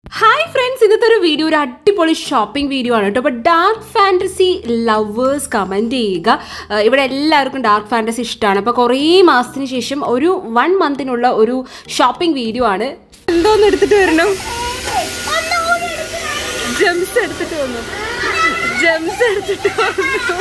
Hi friends ഇന്നത്തെ ഒരു video ഒരു അടിപൊളി ഷോപ്പിംഗ് വീഡിയോ ആണ് കേട്ടോ അപ്പോൾ ഡാർക്ക് ഫാൻറ്റസി ലവേഴ്സ് കമൻറ്റ് ചെയ്യുക ഏഹ് ഇവിടെ എല്ലാവർക്കും ഡാർക്ക് ഫാൻറ്റസി ഇഷ്ടമാണ് അപ്പോൾ കുറേ മാസത്തിന് ശേഷം ഒരു വൺ മന്തിനുള്ള ഒരു ഷോപ്പിംഗ് വീഡിയോ ആണ് എന്തോന്ന് എടുത്തിട്ട് വരണം ജംസ് എടുത്തിട്ട് വന്നു ജംസ് എടുത്തിട്ട് വന്നു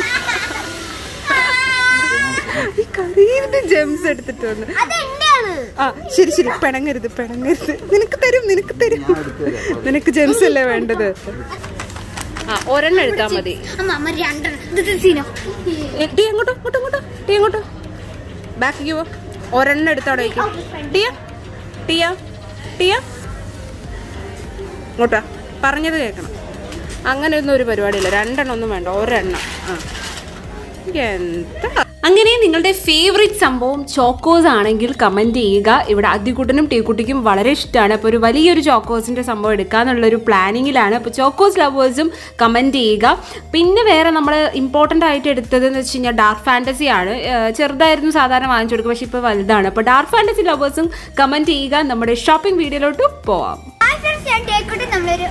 ഈ കറിയുടെ ജംസ് എടുത്തിട്ട് വന്നു ആ ശരി ശരി പിണങ്ങരുത് പിണങ്ങരുത് നിനക്ക് തരും നിനക്ക് തരും നിനക്ക് ജെംസ് അല്ലേ വേണ്ടത് ആ ഒരെണ്ണം എടുത്താൽ മതി അമ്മ അമ്മ രണ്ടെണ്ണം ഇത് സീനോ ഏ, ടീ അങ്ങോട്ടോ ഇങ്ങോട്ടോ ഇങ്ങോട്ടോ ടീ അങ്ങോട്ടോ ബാക്കിക്ക് പോ ഒരെണ്ണം എടുത്തോടെ വയ്ക്കും ടീയ ടീയ ടീയ ഇങ്ങോട്ടാ പറഞ്ഞത് കേൾക്കണം അങ്ങനെയൊന്നും ഒരു പരിപാടിയില്ല രണ്ടെണ്ണം ഒന്നും വേണ്ട ഒരെണ്ണം ആ എന്താ അങ്ങനെ നിങ്ങളുടെ ഫേവറേറ്റ് സംഭവം ചോക്കോസ് ആണെങ്കിൽ കമൻറ്റ് ചെയ്യുക ഇവിടെ അതികുട്ടനും ടീക്കുട്ടിക്കും വളരെ ഇഷ്ടമാണ് അപ്പോൾ ഒരു വലിയൊരു ചോക്കോസിൻ്റെ സംഭവം എടുക്കാന്നുള്ളൊരു പ്ലാനിങ്ങിലാണ് അപ്പോൾ ചോക്കോസ് ലവേഴ്സും കമൻറ്റ് ചെയ്യുക പിന്നെ വേറെ നമ്മൾ ഇമ്പോർട്ടൻ്റ് ആയിട്ട് എടുത്തത് എന്ന് വെച്ച് കഴിഞ്ഞാൽ ഡാർക്ക് ഫാൻറ്റസി ആണ് ഏഹ് ചെറുതായിരുന്നു സാധാരണ വാങ്ങിച്ചു കൊടുക്കുക പക്ഷേ ഇപ്പോൾ വലുതാണ് അപ്പോൾ ഡാർക്ക് ഫാൻറ്റസി ലവേഴ്സും കമൻറ്റ് ചെയ്യുക നമ്മുടെ ഷോപ്പിംഗ് വീഡിയോയിലോട്ട് പോവാം ഹായ് ഫ്രണ്ട്സ് ഞാൻ ടേക്കോട്ടെ നമ്മളൊരു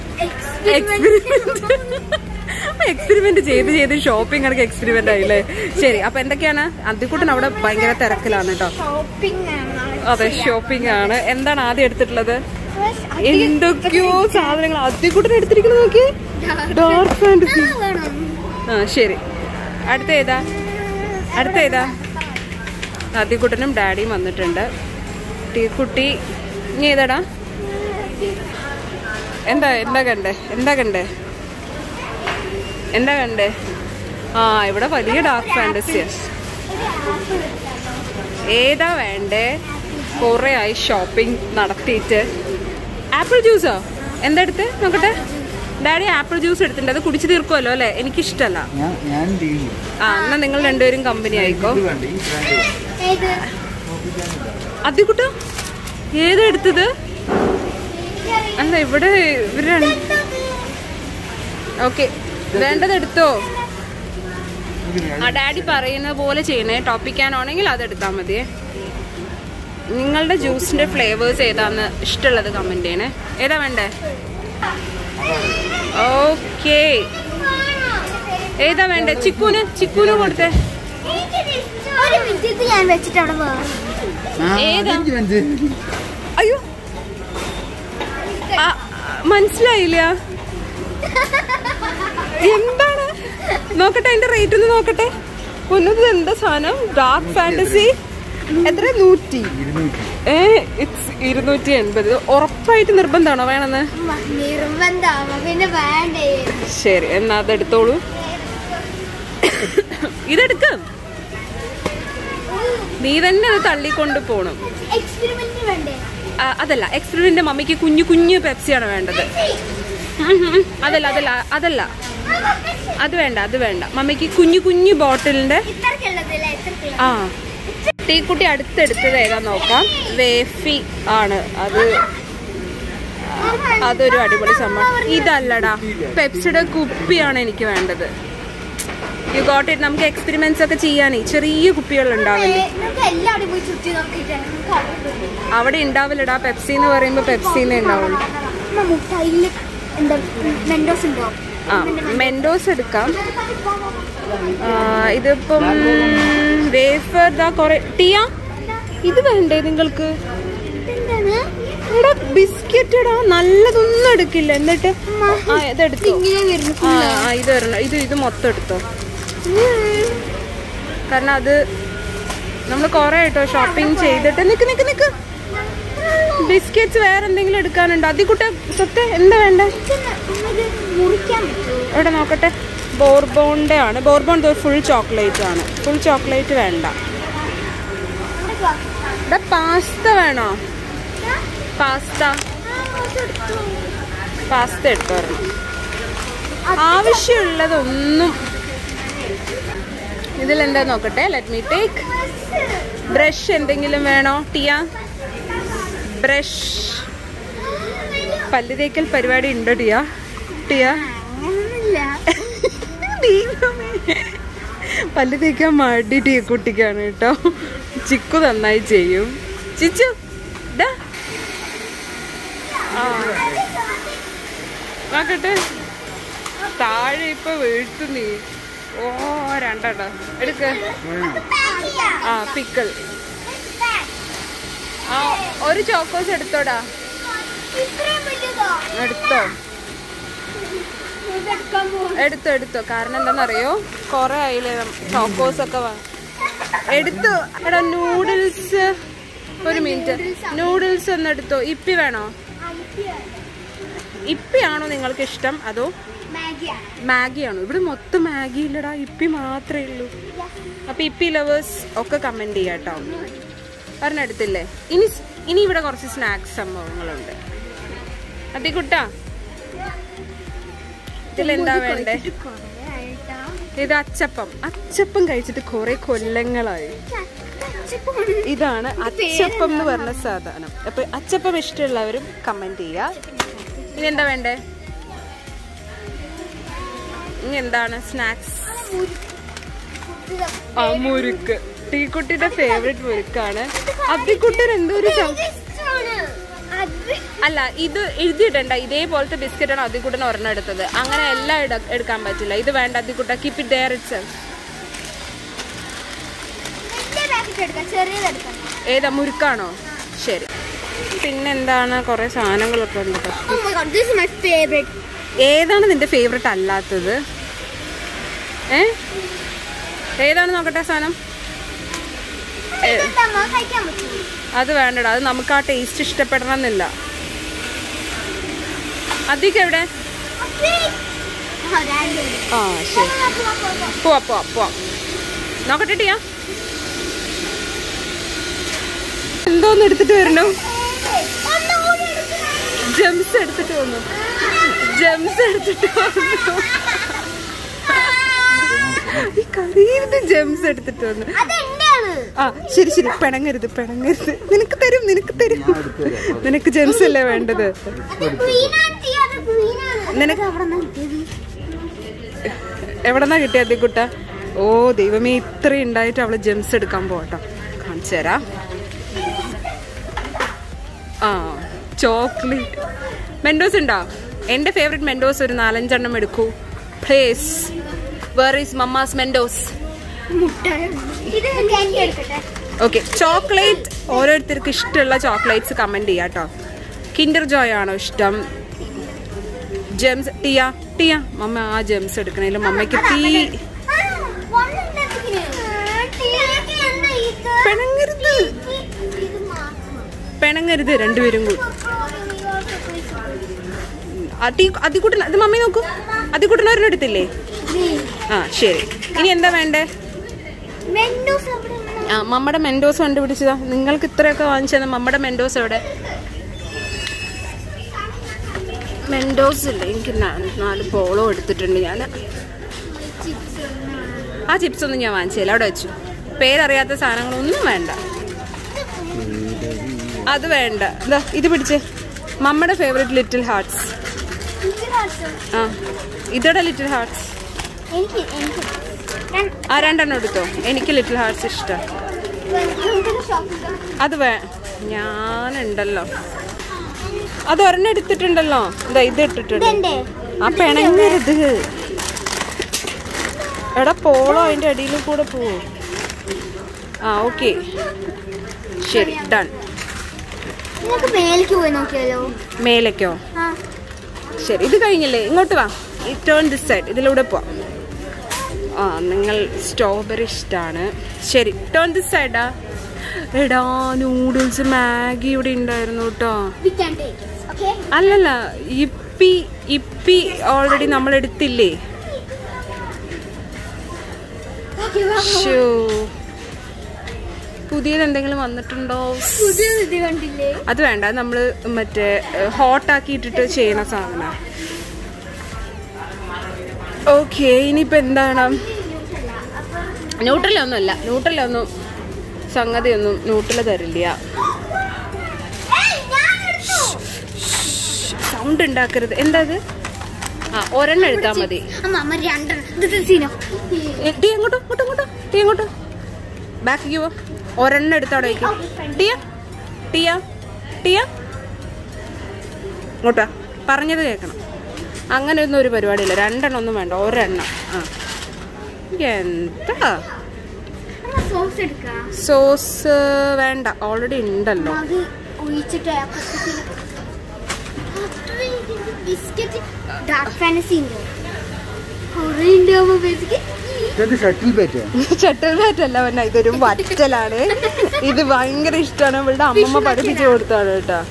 എക്സ്പെരിമെന്റ് ചെയ്ത് ചെയ്ത് ഷോപ്പിംഗ് കണക്ക് എക്സ്പെരിമെന്റ് ആയില്ലേ ശരി അപ്പൊ എന്തൊക്കെയാണ് അതിക്കുട്ടൻ അവിടെ ഭയങ്കര തിരക്കിലാണ് കേട്ടോ ഷോപ്പിംഗ് അതെ ഷോപ്പിംഗ് ആണ് എന്താണ് ആദ്യം എടുത്തിട്ടുള്ളത് എന്തൊക്കെയോ സാധനങ്ങൾ അതിക്കുട്ടൻ എടുത്തിരിക്കുന്നത് നോക്കി ഡാർക്ക് ഫാന്റസി ആ ശരി അടുത്ത ഏതാ അടുത്ത ഏതാ അതിക്കുട്ടനും ഡാഡിയും വന്നിട്ടുണ്ട് ടീക്കുട്ടി ഇനി ഏതാടാ എന്താ എന്താ കണ്ടേ എന്താ കണ്ടേ എന്താ കണ്ടേ ആ ഇവിടെ വലിയ ഡാർക്ക് ഫാന്റസി ഏതാ വേണ്ടേ കുറെ ആയി ഷോപ്പിംഗ് നടത്തിയിട്ട് ആപ്പിൾ ജ്യൂസോ എന്താ എടുത്ത് നോക്കട്ടെ ഡാഡി ആപ്പിൾ ജ്യൂസ് എടുത്തിട്ടുണ്ട് അത് കുടിച്ചു തീർക്കുമല്ലോ അല്ലേ എനിക്കിഷ്ടല്ല ഞാൻ ഞാൻ ഡീൽ ആ എന്നാ നിങ്ങൾ രണ്ടുപേരും കമ്പനി ആയിക്കോ ഇത് വേണ്ട ഈ ബ്രാൻഡ് വേണ്ട. ഏത് അതിക്കുട്ടോ ഏതാ എടുത്തത് അല്ല ഇവിടെ ഇവര് ഓക്കെ വേണ്ടത് എടുത്തോ ഇതിന് ആ ഡാഡി പറയുന്ന പോലെ ചെയ്യണേ ടോപ്പിക്കാനാണെങ്കിൽ അത് എടുത്താൽ മതിയേ നിങ്ങളുടെ ജ്യൂസിന്റെ ഫ്ലേവേഴ്സ് ഏതാന്ന് ഇഷ്ടമുള്ളത് കമന്റ് ചെയ്യണേ ഏതാ വേണ്ടേ ഓക്കേ ഏതാ വേണ്ടേ ചിക്കൂന് ചിക്കൂന് കൊടുത്തേ ഒരു മിനിറ്റ് ഇത് ഞാൻ വെച്ചിട്ട് അവിടെ വേറെ ആ, ഏതാ? അതെനിക്ക് മനസ്സിലായി. അയ്യോ ആ, മനസ്സിലായില്ല എന്താണ് നോക്കട്ടെ അതിന്റെ റേറ്റ് ഒന്ന് നോക്കട്ടെ ഒന്നത് എന്താ സാധനം ഡാർക്ക് ഫാന്റസി എത്ര നൂറ്റി ഇരുന്നൂറ്റി. ഏ ഇറ്റ്സ് ഇരുന്നൂറ്റി എൺപത് ഉറപ്പായിട്ട് നിർബന്ധമാണോ വേണമെന്ന് നിർബന്ധമാ പിന്നെ വേണ്ടേ ശരി എന്നാ അതെടുത്തോളൂ ഇതെടുക്ക് നീ തന്നെ അത് തള്ളിക്കൊണ്ട് പോണം എക്സ്പെരിമെന്റ് വേണ്ടേ ആ, അതല്ല എക്സ്പെരിമെന്റ് മമ്മിക്ക് കുഞ്ഞു കുഞ്ഞു പെപ്സിയാണ് വേണ്ടത് ഉം ഉം. അതല്ല അതല്ല അതല്ല അത് വേണ്ട അത് വേണ്ട മമ്മിക്ക് കുഞ്ഞു കുഞ്ഞു ബോട്ടിലിന്റെ ഇത്രക്കുള്ളതല്ലേ ഇത്രക്കുള്ള ആ ടീക്കുട്ടി അടുത്തെടുത്തത് ഏതാ നോക്കാം വേഫി ആണ് അത് അതൊരു അടിപൊളി സംഭവം ഇതല്ലടാ പെപ്സിയുടെ കുപ്പിയാണ് എനിക്ക് വേണ്ടത് യു ഗോട്ട് ഇറ്റ് നമുക്ക് എക്സ്പെരിമെന്റ്സ് ഒക്കെ ചെയ്യാനേ ചെറിയ കുപ്പികൾ ഉണ്ടാവില്ലേ നമുക്ക് എല്ലാവരും പോയി ചുറ്റി നോക്കിയിട്ടാണ് നമുക്ക് അവിടെ പോയി. അവിടെ ഉണ്ടാവില്ലടാ പെപ്സി എന്ന് പറയുമ്പോൾ പെപ്സിന്നേ ഉണ്ടാവുള്ളൂ അമ്മ മുട്ടായില് എന്താ മെൻഡോസ് ഉണ്ടോ ആ മെൻഡോസ് എടുക്കാം ആ, ഇതിപ്പം വേഫർ ദാ കൊറേ ടിയ ഇത് വേണ്ടേ നിങ്ങൾക്ക് എന്താണ് എടാ ബിസ്ക്കറ്റ് ഇടാ നല്ലതൊന്നും എടുക്കില്ല എന്നിട്ട് ആ ഇതെടുത്തോ ഇങ്ങനെ വരുന്നു ആ ആ, ഇത് വരണം ഇത് ഇത് മൊത്തം എടുത്തോ കാരണം അത് നമ്മൾ കുറെ ആയിട്ടോ ഷോപ്പിംഗ് ചെയ്തിട്ട് നിക്ക് നിക്ക് നിക്ക് ബിസ്ക്കറ്റ്സ് വേറെ എന്തെങ്കിലും എടുക്കാനുണ്ടോ അതിക്കുട്ടെ സത്യം എന്താ വേണ്ടേ ഇത് മുറിക്കാൻ പറ്റുമോ ഇവിടെ നോക്കട്ടെ ബോർബോണിന്റെ ആണ് ബോർബോൺ ഫുൾ ചോക്ലേറ്റ് ആണ് ഫുൾ ചോക്ലേറ്റ് വേണ്ട ഇവിടെ പാസ്ത വേണോ പാസ്ത പാസ്ത എടുത്തു വരണം ആവശ്യമുള്ളതൊന്നും ഇതിലെന്താ നോക്കട്ടെ ലെറ്റ് മീ ടേക്ക് ബ്രഷ് എന്തെങ്കിലും വേണോ ടിയ ബ്രഷ് പല്ല് തേക്കൽ പരിപാടി ഉണ്ടോ ടിയ ടിയ അങ്ങനൊന്നുമില്ല ദൈവമേ. പല്ല് തേക്കാൻ മടി ടീ കുട്ടിക്കാണ് കേട്ടോ ചിക്കു നന്നായി ചെയ്യും ചിച്ചു ദാ. ആ നോക്കട്ടെ താഴെ ഇപ്പൊ വീഴ്ത്തു നീ ഓ രണ്ടെണ്ണം എടുക്ക ആ പിക്കിൾ ആ ഒരു ചോക്കോസ് എടുത്തോടാ ഇത്രയും വലുതോ എടുത്തോ ഇതെടുക്കാൻ പോകും എടുത്തോ എടുത്തോ കാരണം എന്താണെന്നറിയോ കുറെ ആയില്ലേ ചോക്കോസ് ഒക്കെ വാ എടുത്തു എടാ നൂഡിൽസ് ഒരു മിനിറ്റ് നൂഡിൽസ് ഒന്ന് എടുത്തോ ഇപ്പി വേണോ ഇപ്പിയാണോ നിങ്ങൾക്ക് ഇഷ്ടം അതോ മാഗിയാണ് മാഗിയാണോ ഇവിടെ മൊത്തം മാഗി ഇല്ലടാ ഇപ്പി മാത്രമേ ഉള്ളൂ അപ്പൊ ഇപ്പി ലവേഴ്സ് ഒക്കെ കമന്റ് ചെയ്യാം കേട്ടോ പറഞ്ഞെടുത്തില്ലേ ഇനി സ്- ഇനി ഇവിടെ കുറച്ച് സ്നാക്സ് സംഭവങ്ങളുണ്ട് അതികുട്ടാ ഇതിലെന്താ വേണ്ടേ ഇത് അച്ചപ്പം അച്ചപ്പം കഴിച്ചിട്ട് കുറെ കൊല്ലങ്ങളായി ഇതാണ് അച്ചപ്പം എന്ന് പറഞ്ഞ സാധനം അപ്പൊ അച്ചപ്പം ഇഷ്ടമുള്ളവരും കമന്റ് ചെയ്യുക ഇനി എന്താ വേണ്ടേ ഇനി എന്താണ് സ്നാക്സ് ആ മുറുക്ക് ടീക്കുട്ടിയുടെ ഫേവറേറ്റ് മുറുക്കാണ് അബ്ദിക്കുട്ടൻ എന്തോ ഒരു സം- അല്ല ഇത് എഴുതിയിടണ്ട ഇതേപോലത്തെ ബിസ്ക്കറ്റ് ആണ് അതിക്കുട്ടൻ ഒരെണ്ണം എടുത്തത് അങ്ങനെ എല്ലാം ഇട- എടുക്കാൻ പറ്റില്ല ഇത് വേണ്ട അതിക്കുട്ട കീപ് ഇറ്റ് ദയർ ഇറ്റ്സ് ചെറിയതെടുക്കാം ഏതാ മുറുക്കാണോ ശരി പിന്നെന്താണ് കുറെ സാധനങ്ങളൊക്കെ ഉണ്ട് കേട്ടോ. Oh my god, this is my favorite. ഏതാണ് നിന്റെ ഫേവറേറ്റ് അല്ലാത്തത് ഏ ഏതാണ് നോക്കട്ടെ സാധനം ഏ, ഇതെന്താ കഴിക്കാൻ പറ്റും അത് വേണ്ടടാ അത് നമുക്ക് ആ ടേസ്റ്റ് ഇഷ്ടപ്പെടണം എന്നില്ല അധികം എവിടെ ആ ശരി പോവാ പോവാ പോവാം നോക്കട്ടെ ടിയാ എന്തോന്ന് എടുത്തിട്ട് വരണു ജംസ് എടുത്തിട്ട് വന്നു ജംസ് എടുത്തിട്ട് വന്നു ഈ കറിയത് ജംസ് എടുത്തിട്ട് വന്നു അതെന്താണ് ആ ശരി ശരി പിണങ്ങരുത് പിണങ്ങരുത് നിനക്ക് തരും നിനക്ക് തരും നിനക്ക് ജെംസ് അല്ലേ വേണ്ടത് നിനക്ക് എവിടെന്നാ കിട്ടിയ കുട്ട ഓ ദൈവമേ ഇത്ര ഉണ്ടായിട്ട് അവള് ജെംസ് എടുക്കാൻ പോട്ടോ കാണിച്ചു തരാം ആ ചോക്ലേറ്റ് മെൻഡോസ് ഉണ്ടോ എന്റെ ഫേവറേറ്റ് മെൻഡോസ് ഒരു നാലഞ്ചെണ്ണം എടുക്കൂ place where is mamma's Mentos ഇത് ക്യാൻഡി എടുക്കട്ടെ ഓക്കെ ചോക്ലേറ്റ് ഓരോരുത്തർക്ക് ഇഷ്ടമുള്ള ചോക്ലേറ്റ്സ് കമന്റ് ചെയ്യാം കേട്ടോ കിൻഡർ ജോയ് ആണോ ഇഷ്ടം ജെംസ് ടിയ ടിയ മമ്മ ആ ജെംസ് എടുക്കണേലും മമ്മയ്ക്ക് തീ പിണങ്ങരുത് പിണങ്ങരുത് രണ്ടുപേരും കൂടി അതി അതികൂട്ടൻ അത് മമ്മി നോക്കൂ അതികൂട്ടൻ ഒരെണ്ണം എടുത്തില്ലേ ആ ശരി ഇനി എന്താ വേണ്ടേ ആ മമ്മയുടെ മെൻഡോസ് കണ്ടുപിടിച്ചതാ നിങ്ങൾക്ക് ഇത്രയൊക്കെ വാങ്ങിച്ചത് മമ്മയുടെ മെൻഡോസ് എവിടെ മെൻഡോസ് ഇല്ല എനിക്ക് നാ- നാല് പോളോ എടുത്തിട്ടുണ്ട് ഞാൻ ആ ചിപ്സ് ഒന്നും ഞാൻ വാങ്ങിച്ചില്ല അവിടെ വെച്ചു പേരറിയാത്ത സാധനങ്ങളൊന്നും വേണ്ട അത് വേണ്ട ഇതാ ഇത് പിടിച്ച് മമ്മയുടെ ഫേവറേറ്റ് ലിറ്റിൽ ഹാർട്സ് ആ ഇതോടെ ലിറ്റിൽ ഹാർട്സ് എനിക്ക് എനിക്ക് ആ രണ്ടെണ്ണം എടുത്തോ എനിക്ക് ലിറ്റിൽ ഹാർട്സ് ഇഷ്ടം അത് വേ ഞാനുണ്ടല്ലോ അത് ഒരെണ്ണം എടുത്തിട്ടുണ്ടല്ലോ ഇതാ ഇത് ഇട്ടിട്ടുണ്ട് ഇതെന്റെ ആ പിണങ്ങരുത് എടാ പോളോ അതിന്റെ അടിയിൽ കൂടെ പോവോ ആ ഓക്കെ ശരി ഡൺ നിങ്ങൾക്ക് മേലേക്ക് പോയി നോക്കിയാലോ മേലേക്കോ ആ ശരി ഇത് കഴിഞ്ഞില്ലേ ഇങ്ങോട്ട് വാ ഈ ടേൺ ദിസ് സൈഡ് ഇതിലൂടെ പോവാം ആ നിങ്ങൾ സ്ട്രോബെറി ഇഷ്ടമാണ് ശരി ടേൺ ദിസ് സൈഡാ എടാ നൂഡിൽസ് മാഗി ഇവിടെ ഉണ്ടായിരുന്നു കേട്ടോ വി ക്യാൻ ടേക്ക് ഓക്കെ അല്ലല്ല ഇപ്പി ഇപ്പി ഓൾറെഡി നമ്മൾ എടുത്തില്ലേ ഷോ പുതിയത് എന്തെങ്കിലും വന്നിട്ടുണ്ടോ പുതിയ ഇത് കണ്ടില്ലേ അത് വേണ്ട നമ്മൾ മറ്റേ ഹോട്ട് ആക്കിയിട്ടിട്ട് ചെയ്യണ സാധനം ഓക്കെ ഇനിയിപ്പോ എന്താണ് ന്യൂട്രല ഒന്നുമല്ല ന്യൂട്രല ഒന്നും സംഗതി ഒന്നും ന്യൂട്രല തരില്ല സൗണ്ട് ഉണ്ടാക്കരുത് എന്താ ഇത് ആ ഒരെണ്ണം എടുത്താൽ മതി അമ്മ അമ്മ രണ്ടെണ്ണം ഇത് സീനോ ഏ, ടീ എങ്ങോട്ടോ ഇങ്ങോട്ടോ ഇങ്ങോട്ടോ ടീ എങ്ങോട്ടോ ബാക്ക് പോ ഒരെണ്ണം എടുത്തോടെ വയ്ക്കും ടിയ ടിയ ടിയ ഇങ്ങോട്ടാ പറഞ്ഞത് കേൾക്കണം അങ്ങനെയൊന്നും ഒരു പരിപാടിയില്ല രണ്ടെണ്ണം ഒന്നും വേണ്ട ഒരെണ്ണം ആ എന്താ സോസ് എടുക്കാം സോസ് വേണ്ട ഓൾറെഡി ഉണ്ടല്ലോ അത് ഒഴിച്ചിട്ട് ആ കുപ്പിയിൽ ബിസ്ക്കറ്റ് ഡാർക്ക് ഫാനസി ഉണ്ട് കുറേ ഉണ്ടാവുമ്പോ ബേസിക്ക് ഇതെന്ത് ഷട്ടിൽ ബാറ്റ് ഷട്ടിൽ ബാറ്റ് അല്ല പറഞ്ഞ ഇതൊരു വറ്റലാണ് ഇത് ഭയങ്കര ഇഷ്ടമാണ് ഇവളുടെ അമ്മമ്മ പഠിപ്പിച്ചു കൊടുത്താണ് കേട്ടോ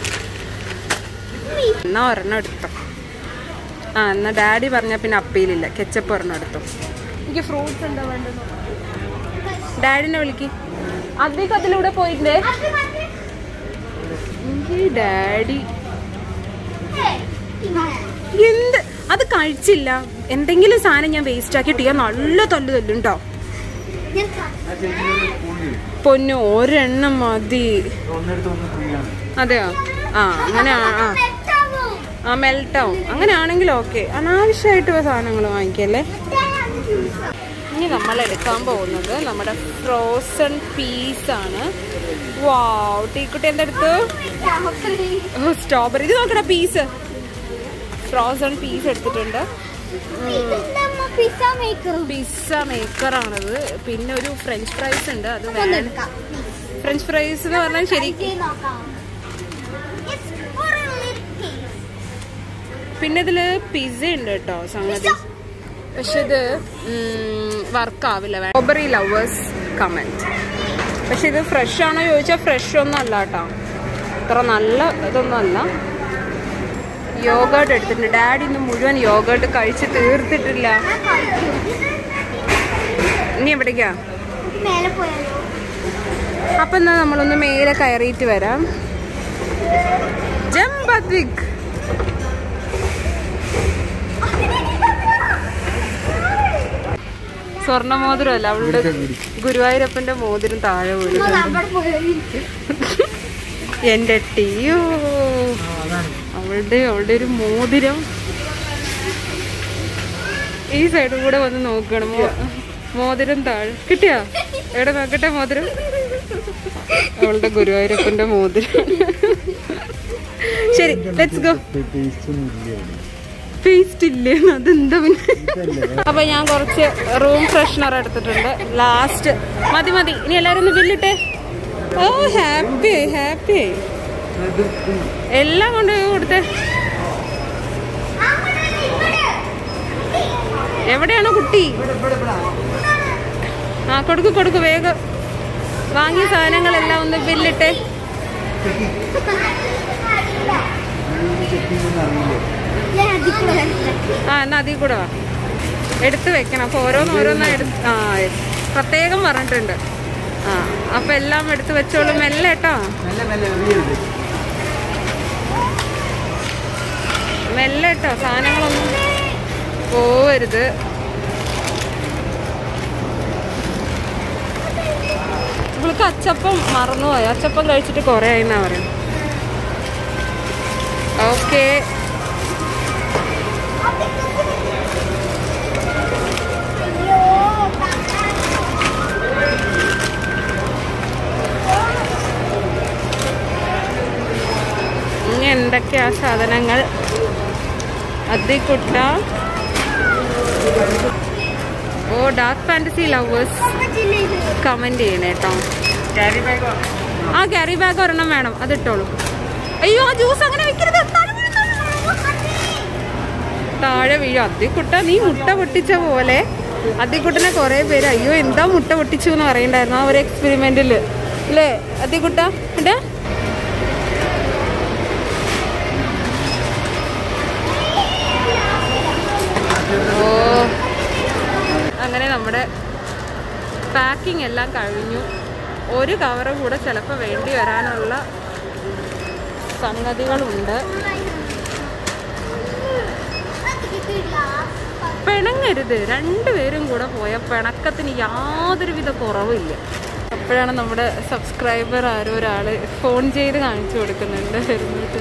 എന്നാ ഒരെണ്ണം എടുത്തോ ആ എന്നാ ഡാഡി പറഞ്ഞ പിന്നെ അപ്പീലില്ല കെച്ചപ്പ് ഒരെണ്ണം എടുത്തോ എനിക്ക് ഫ്രൂട്ട്സ് എന്താ വേണ്ടത് ഡാഡിനെ വിളിക്ക് അതിലേക്ക് അതിലൂടെ പോയിട്ടേ ഡാഡി എന്ത് അത് കഴിച്ചില്ല എന്തെങ്കിലും സാധനം ഞാൻ വേസ്റ്റ് ആക്കിയിട്ട് ഞാൻ നല്ല തല്ല് തല്ലുണ്ടോ പൊന്നു ഒരെണ്ണം മതി ഒന്നെടുത്ത് ഒന്ന് ഫ്രീ ആണ് അതെയോ ആ അങ്ങനെ ആ ആ. ആ മെൽട്ടാവും അങ്ങനെയാണെങ്കിൽ ഓക്കെ അനാവശ്യമായിട്ട് സാധനങ്ങൾ വാങ്ങിക്കല്ലേ ഇനി നമ്മൾ എടുക്കാൻ പോകുന്നത് നമ്മുടെ ഫ്രോസൺ പീസ് ആണ് വാവ് ടീക്കുട്ടി എന്തെടുത്തു സ്ട്രോബെറി ഇത് നോക്കടാ പീസ് ഫ്രോസൺ പീസ് എടുത്തിട്ടുണ്ട് പിസ്സ മേക്കറും പിസ്സ മേക്കറാണിത് പിന്നെ ഒരു ഫ്രഞ്ച് ഫ്രൈസ് ഉണ്ട് അത് വേണം ഫ്രഞ്ച് ഫ്രൈസ് എന്ന് പറഞ്ഞാൽ ശരിക്കും പിന്നെ ഇതില് പിസ്സ ഉണ്ട് കേട്ടോ സംഗതി പക്ഷെ ഇത് വർക്ക് ആവില്ല സ്ട്രോബെറി ലവേഴ്സ് കമന്റ് പക്ഷെ ഇത് ഫ്രഷ് ആണോ ചോദിച്ചാൽ ഫ്രഷ് ഒന്നും അല്ല കേട്ടോ അത്ര നല്ല ഇതൊന്നും അല്ല യോഗേർട്ട് എടുത്തിട്ടുണ്ട് ഡാഡി ഇന്ന് മുഴുവൻ യോഗേർട്ട് കഴിച്ച് തീർത്തിട്ടില്ല ഇനി എവിടേക്കാ മേലെ പോയാലോ അപ്പൊ എന്നാ നമ്മളൊന്ന് മേലെ കയറിയിട്ട് വരാം ജംബത്വിക് സ്വർണ്ണ മോതിരമല്ല അവളുടെ ഗുരുവായൂരപ്പന്റെ മോതിരം താഴെ വീണു നമ്മൾ അവിടെ പോയാലോ എന്റെ ടീയോ അവളുടെ അവളുടെ ഒരു മോതിരം ഈ സൈഡും കൂടെ വന്ന് നോക്കണം മോ- മോതിരം താഴെ കിട്ടിയാ എവിടെ നോക്കട്ടെ മോതിരം അവളുടെ ഗുരുവായൂരപ്പന്റെ മോതിരം ശരി ലെറ്റ്സ് ഗോ പേസ്റ്റ് ഇല്ലേ അതെന്താ പിന്നെ അപ്പൊ ഞാൻ കുറച്ച് റൂം ഫ്രഷ്നർ എടുത്തിട്ടുണ്ട് ലാസ്റ്റ് മതി മതി ഇനി എല്ലാരും ഒന്ന് ബില്ലിട്ടെ ഓ ഹാപ്പി ഹാപ്പി എല്ലാം കൊണ്ട് കൊടുത്തേ എവിടെയാണോ കുട്ടി ആ കൊടുക്കു കൊടുക്കു വേഗം വാങ്ങിയ സാധനങ്ങളെല്ലാം ഒന്ന് ബില്ലിട്ടെ ഞാൻ അതിൽ കൂടെ വരട്ടെ. ആ എന്നാ അതിൽ കൂടെ വാ എടുത്ത് വെക്കണം അപ്പൊ ഓരോന്ന് ഓരോന്നാ എടുത്ത് ആ പ്രത്യേകം പറഞ്ഞിട്ടുണ്ട് ആ അപ്പൊ എല്ലാം എടുത്ത് വെച്ചോളൂ മെല്ലെ കേട്ടോ മെല്ലെ മെല്ലെ എറിയരുത് മെല്ലെ കേട്ടോ സാധനങ്ങളൊന്നും പോവരുത് ഇവൾക്ക് അച്ചപ്പം മറന്നുപോയി അച്ചപ്പം കഴിച്ചിട്ട് കുറേ ആയിന്നാ പറയുന്നത് ഓക്കെ ഇനി എന്തൊക്കെയാ സാധനങ്ങൾ അതിക്കുട്ട ഓ ഡാർക്ക് ഫാന്റസി ലവേഴ്സ് കമന്റ് ചെയ്യണേ കേട്ടോ ക്യാരി ബാഗ് ആ ക്യാരി ബാഗ് ഒരെണ്ണം വേണം അത് ഇട്ടോളൂ അയ്യോ ആ ജ്യൂസ് അങ്ങനെ വെക്കരുത് താഴെ വീഴും, താഴെ വീഴും. താഴെ വീഴും അതിക്കുട്ട നീ മുട്ട പൊട്ടിച്ച പോലെ അതിക്കുട്ടനെ കുറെ പേര് അയ്യോ എന്താ മുട്ട പൊട്ടിച്ചു എന്ന് പറയണ്ടായിരുന്നു ആ ഒരു എക്സ്പെരിമെന്റില് അല്ലേ അതിക്കുട്ട ഇടാ ഓ അങ്ങനെ നമ്മുടെ പാക്കിംഗ് എല്ലാം കഴിഞ്ഞു ഒരു കവറ് കൂടെ ചിലപ്പോൾ വേണ്ടി വരാനുള്ള സംഗതികളുണ്ട് പിണങ്ങരുത് രണ്ടുപേരും കൂടെ പോയ പിണക്കത്തിന് യാതൊരുവിധ കുറവില്ല അപ്പോഴാണ് നമ്മുടെ സബ്സ്ക്രൈബർ ആരോ ഒരാൾ ഫോൺ ചെയ്ത് കാണിച്ചു കൊടുക്കുന്നുണ്ട് വരുന്നിട്ട്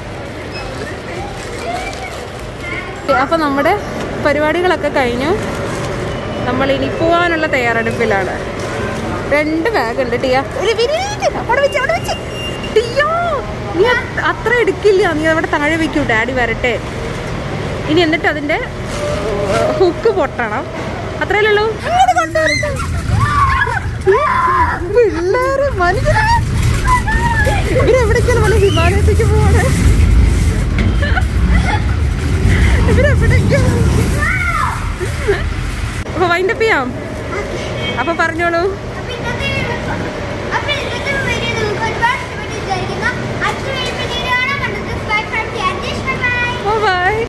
അപ്പൊ നമ്മുടെ പരിപാടികളൊക്കെ കഴിഞ്ഞു നമ്മൾ ഇനി പോവാനുള്ള തയ്യാറെടുപ്പിലാണ് രണ്ട് ബാഗ് ഉണ്ട് ടിയ ഒരു വിരിയിട്ട് അവിടെ വെച്ച് അവിടെ വെച്ച് ടിയോ നീ അത് അത്ര എടുക്കില്ല നീ അവിടെ താഴെ വെക്കൂ ഡാഡി വരട്ടെ ഇനി എന്നിട്ട് അതിന്റെ ഹുക്ക് പൊട്ടണം അത്രയല്ലേ ഉള്ളൂ പിള്ളേര് മനുഷ്യരെ ഇവരെവിടേക്കാണ് പോലെ ഹിമാലയത്തേക്ക് പോവാണ് ഇവരെവിടേക്കാണ് അപ്പൊ വൈൻഡപ്പ് ചെയ്യാം അപ്പൊ പറഞ്ഞോളൂ